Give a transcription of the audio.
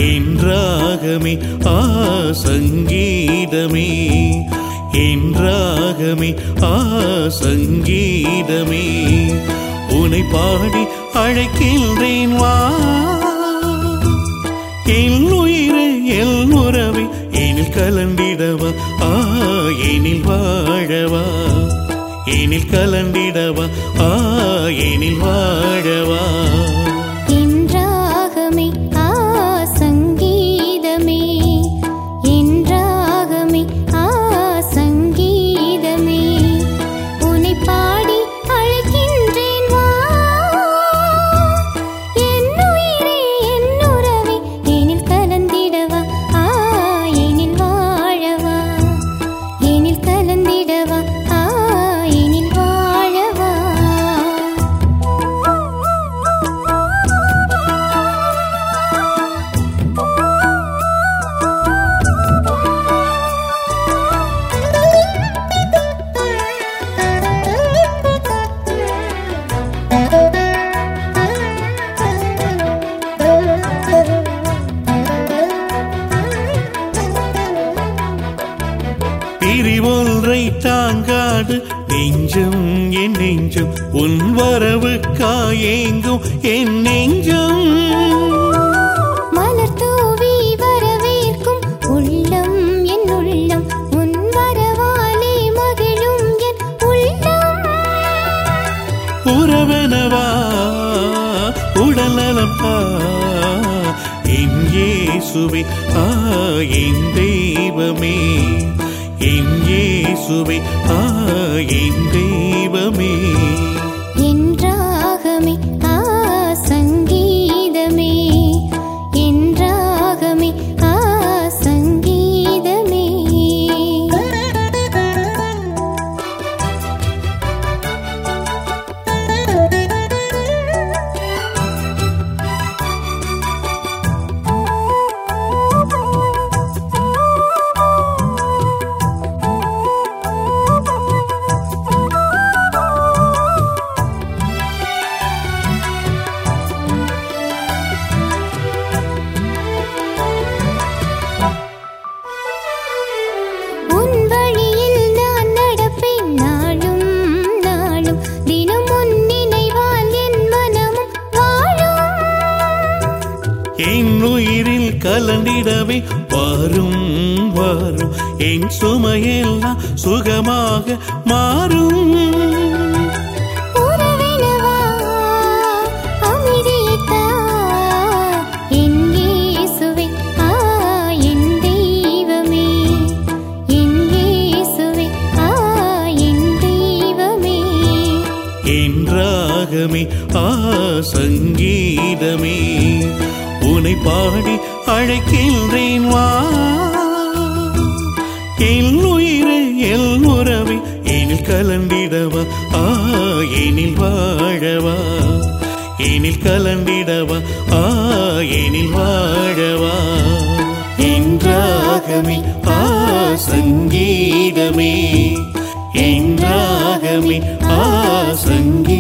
என்றாகமே ஆ சங்கீதமே என்றாகமே ஆ சங்கீதமே உனை பாடி அழைக்கின்றேன் வா என் உயிரை என் உறவை எனில் கலந்திடவா ஆ எனில் வாழவா எனில் கலந்திடவா ஆ எனில் வாழவா என்றாகமே ஆ சங்கீதமே என்றாகமே ஆ சங்கீதமே உன்னை பாடி அழைக்கின்றேன் வா என் உயிரே என் உறவே எனில் கலந்திடவா ஆ எனில் வாழவா எனில் கலந்திடவா ஆ எனில் வாழவா பிரிவொன்றை தாங்காது நெஞ்சம் என் நெஞ்சம் உன் வரவுக்காயேங்கும் என் நெஞ்சம் மலர் தூவி வரவேற்கும் உள்ளம் என் உள்ளம் உன் வரவாலே மகிழும் என் உள்ளம் உறவனவா உடலலப்பா என் இயேசுவே ஆ என் தெய்வமே என் இயேசுவே ஆ என் தெய்வமே என்றாகமே ஆ சங்கீதமே என்றாகமே ஆ சங்கீதமே உன் வழியில் நான் நடப்பேன் நாளும் நாளும் தினம் உன் நினைவால் என் மனமும் வாழும் என் உயிரில் கலந்திடவே வாரும் வாரும் என் சுமையெல்லாம் சுகமாக மாறும் உறவினவா அமைதியைத் தா என் இயேசுவே ஆ என் தெய்வமே என் இயேசுவே ஆ என் தெய்வமே என்றாகமே ஆ சங்கீதமே உனை பாடி அழைக்கின்றேன் வா என் உயிரை என் உறவை எனில் கலந்திடவா ஆ எனில் வாழவா எனில் கலந்திடவா ஆ எனில் வாழவா என்றாகமே ஆ சங்கீதமே என்றாகமே ஆ சங்கீதமே